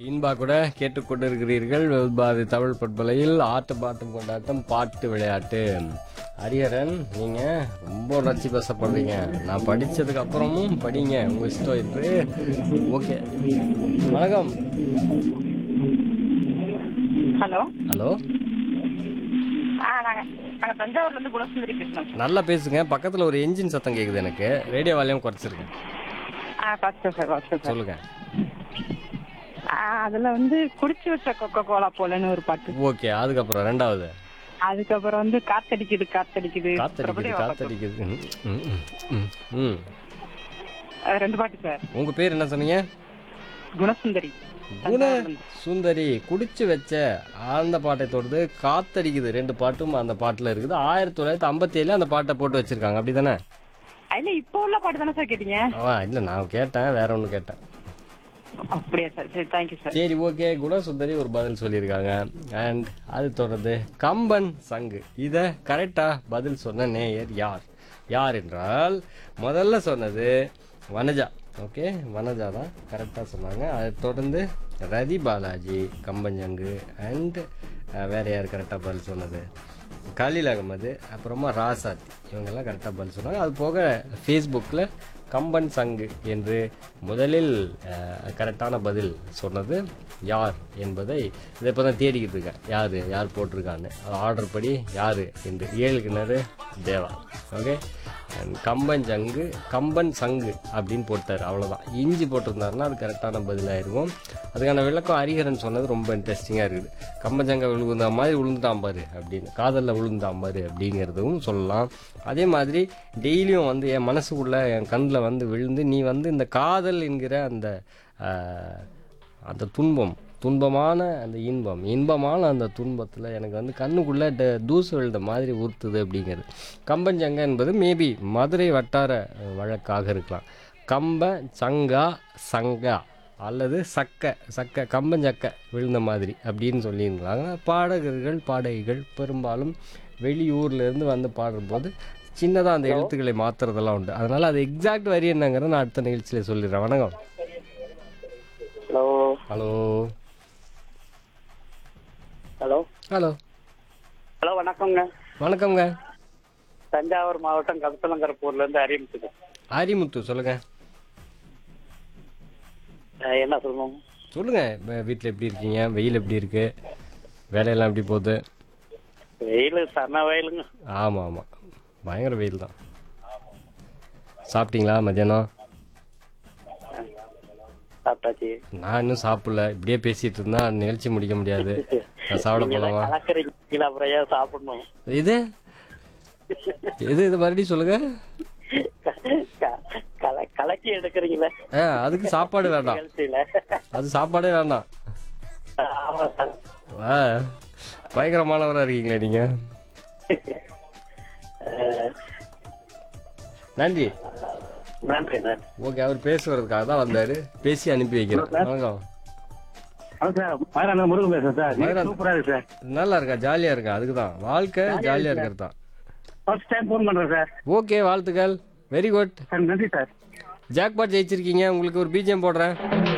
இன்பா கூட கேட்டுக்கொண்டிருக்கிறீர்கள் வெல்பாதி தமிழ் பட்பலையில் ஆட்டு பாட்டும் கொண்டாட்டம் பாட்டு விளையாட்டு ஹரிஹரன் நீங்க ரொம்ப உணர்ச்சி பேசப்படுறீங்க நான் படிச்சதுக்கு அப்புறமும் படிங்க உங்க இஷ்டம் இருக்கு ஓகே வணக்கம் ஹலோ ஹலோ ஆ நாங்க நாங்க தஞ்சாவூர்ல இருந்து குணசுந்தரி பேசுறோம் நல்லா பேசுங்க பக்கத்துல ஒரு என்ஜின் சத்தம் கேக்குது எனக்கு ரேடியோ வால்யூம் குறைச்சிருக்கேன் ஆ பார்த்துட்டேன் சார் பார்த்துட்டேன் சார் சொல்லுங்க ஆ, அதுல வந்து குடிச்சு வச்ச கொக்கோ கோலா போலன்னு ஒரு பாட்டு ஓகே அதுக்கப்புறம் ரெண்டாவது அதுக்கப்புறம் வந்து காத்தடிக்குது காத்தடிக்குது காத்தடிக்குது பிரபுதேவா பாட்டு. காத்தடிக்குது ம், ம், ம், ம், ம். ஆ, ரெண்டு பாட்டு சார் உங்க பேர் என்ன சொன்னீங்க குணசுந்தரி குண சுந்தரி குடிச்சு வச்ச அந்த பாட்டை தொடர்ந்து காத்தடிக்குது ரெண்டு பாட்டும் அந்த பாட்டுல இருக்குது ஆயிரத்தி தொள்ளாயிரத்தி ஐம்பத்தி ஏழுல அந்த பாட்டை போட்டு வச்சிருக்காங்க அப்படிதானே இல்ல இப்போ உள்ள பாட்டு தானே சார் கேட்டீங்க ஆ இல்ல நான் கேட்டேன் வேற ஒண்ணு கேட்டேன் அப்படியா சார் சரி தேங்க்யூ சார் சரி ஓகே குணசுந்தரி ஒரு பதில் சொல்லியிருக்காங்க அண்ட் அது தொடர்ந்து கம்பன் சங்கு இத கரெக்டா பதில் சொன்ன நேயர் யார் யார் என்றால் முதல்ல சொன்னது வனஜா ஓகே வனஜா தான் கரெக்டாக சொன்னாங்க அதை தொடர்ந்து ரதி பாலாஜி கம்பஞ்சங்கு அண்ட் வேற யார் கரெக்டாக பதில் சொன்னது கலீல் அகமது அப்புறமா ராசாத்தி இவங்கெல்லாம் கரெக்டாக பதில் சொன்னாங்க அது போக ஃபேஸ்புக்கில் கம்பன் சங்கு என்று முதலில் அஹ், கரெக்டான பதில் சொன்னது யார் என்பதை இதை இப்போ தான் தேடிக்கிட்டு இருக்கேன் யார் யார் போட்டிருக்கான்னு அது ஆர்டர் படி யார் என்று ஏழு கிணறு தேவா ஓகே கம்பன் சங்கு கம்பன் சங்கு அப்படின்னு போட்டார் அவ்வளோதான் இஞ்சி போட்டிருந்தாருன்னா அது கரெக்டான பதிலாக இருக்கும் அதுக்கான விளக்கம் ஹரிஹரன் சொன்னது ரொம்ப இன்ட்ரெஸ்டிங்காக இருக்குது கம்பன் சங்க விழுந்த மாதிரி விழுந்துட்டான் பாரு அப்படின்னு காதலில் விழுந்தான் பாரு அப்படிங்கிறதும் சொல்லலாம் அதே மாதிரி டெய்லியும் வந்து என் மனசுக்குள்ள என் கண்ணில் வந்து விழுந்து நீ வந்து இந்த காதல் என்கிற அந்த ஆஹ், அந்த துன்பம் துன்பமான அந்த இன்பம் இன்பமான அந்த துன்பத்தில் எனக்கு வந்து கண்ணுக்குள்ளே ட- தூசு விழுந்த மாதிரி ஊற்றுது அப்படிங்கிறது கம்பஞ்சங்க என்பது மேபி மதுரை வட்டார அஹ், வழக்காக இருக்கலாம் கம்ப சங்கா சங்கா அல்லது சக்க சக்க கம்பஞ்சக்க விழுந்த மாதிரி அப்படின்னு சொல்லியிருந்தாங்க பாடகர்கள் பாடகிகள் பெரும்பாலும் வெளியூர்ல இருந்து வந்து பாடும்போது சின்னதாக அந்த எழுத்துக்களை மாத்துறதெல்லாம் உண்டு அதனால் அது எக்ஸாக்ட் வரி என்னங்கிறத நான் அடுத்த நிகழ்ச்சியில் சொல்லிடுறேன் வணக்கம் hello hello hello hello hello வணக்கங்க வணக்கம்ங்க தஞ்சாவூர் மாவட்டம் கருத்தலங்கரப்பூர்ல இருந்து அறிமுத்துக்கு ஆரிமுத்து சொல்லுங்க என்ன சொல்லணும் சொல்லுங்க வீட்டில் எப்படி இருக்கீங்க வெயில் எப்படி இருக்கு வேலையெல்லாம் எப்படி போகுது வெயில் சரண வெயிலுங்க ஆமாம் ஆமாம் பயங்கர வெயில் தான் சாப்பிட்டீங்களா மத்தியானம் சாப்பிட்டாச்சு நான் இன்னும் சாப்பிடல இப்படியே பேசிட்டு இருந்தா நிகழ்ச்சி முடிக்க முடியாது நான் சாப்பிட நீங்கெல்லாம் போலாமா கலக்கறீங்க அப்புறம் ஏன் சாப்பிடணும் இது இது இது மறுபடியும் சொல்லுங்க க- கல கலக்கி எடுக்கிறீங்களே ஆ அதுக்கு சாப்பாடு வேண்டாம் நிகழ்ச்சியில அது சாப்பாடே வேண்டாம் ஆமா சார் ஆ பயங்கரமானவராக இருக்கீங்களே நீங்க அஹ், நன்றி நன்றி நன்றி ஓகே அவர் பேசுறதுக்காக தான் வந்தாரு பேசி அனுப்பி வைக்கிறேன் வணக்கம் ஹலோ சார் மயிலான முருகன் பேசுறேன் சார் மயிலான- சூப்பரா இருக்கு சார் நல்லா இருக்கா ஜாலியா இருக்கா அதுக்கு தான் வாழ்க்கை ஜாலியா இருக்கிறது தான் ஃபர்ஸ்ட் டைம் ஃபோன் பண்றேன் சார் ஓகே வாழ்த்துக்கள் வெரி குட் சார் நன்றி சார் ஜாக்பாட் ஜெயிச்சிருக்கீங்க உங்களுக்கு ஒரு பிஜிஎம் போடுறேன்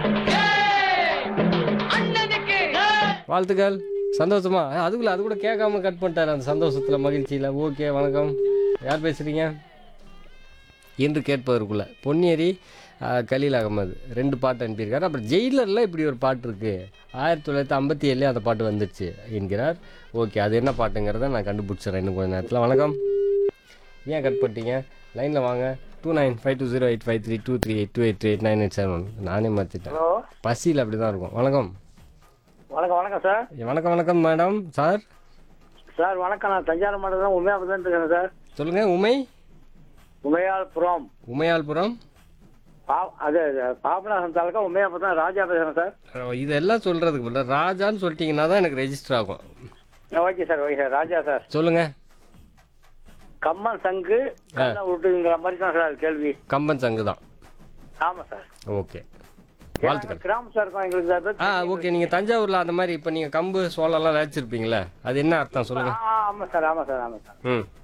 வாழ்த்துக்கள் சந்தோஷமா அஹ், அதுக்குள்ள அது கூட கேட்காம கட் பண்ணிட்டாரு அந்த சந்தோஷத்துல மகிழ்ச்சியில ஓகே வணக்கம் யார் பேசுறீங்க என்று கேட்பதற்குள்ள பொன்னியரி அஹ், கலீல் அகமது ரெண்டு பாட்டு அனுப்பியிருக்காரு அப்புறம் ஜெயிலரில் இப்படி ஒரு பாட்டு இருக்கு ஆயிரத்தி தொள்ளாயிரத்தி ஐம்பத்தி ஏழுலேயே அந்த பாட்டு வந்துடுச்சு என்கிறார் ஓகே அது என்ன பாட்டுங்கிறத நான் கண்டுபிடிச்சிடுறேன் இன்னும் கொஞ்ச நேரத்தில் வணக்கம் ஏன் கட் பண்ணிட்டீங்க லைனில் வாங்க two nine five two zero eight five three two three eight two eight eight nine eight seven நானே மாற்றிட்டேன் ஹலோ பசியில் அப்படி தான் இருக்கும் வணக்கம் வணக்கம் வணக்கம் சார் வணக்கம் வணக்கம் மேடம் சார் சார் வணக்கம் நான் தஞ்சாவூர் மாவட்டம் உண்மையா தான் இருக்கேன் சார் சொல்லுங்கள் உமை உமையாள்புரம் உமையாள்புரம் பா- அது அது பாபநாசம் தாலுக்கா உண்மையாபுரம் ராஜா பேசுறேன் சார் அஹ் இதெல்லாம் சொல்கிறதுக்கு பதிலா ராஜான்னு சொல்லிட்டீங்கன்னா தான் எனக்கு ரெஜிஸ்டர் ஆகும் okay sir okay sir Raja sir சொல்லுங்கள் கம்மன் சங்கு கண்ணை விட்டுங்கிற மாதிரி தான் சார் கேள்வி கம்பன் சங்கு தான் ஆமா சார் ஓகே வாழ்த்துக்கள் கிராமம் சார் இருக்கோம் எங்களுக்கு சார் ஆ ஓகே நீங்கள் தஞ்சாவூரில் அந்த மாதிரி இப்போ நீங்கள் கம்பு சோளம்லாம் விளைச்சிருப்பீங்களே அது என்ன அர்த்தம் சொல்லுங்கள் ஆ, ஆமா சார் ஆமா சார் ஆமா சார் ம்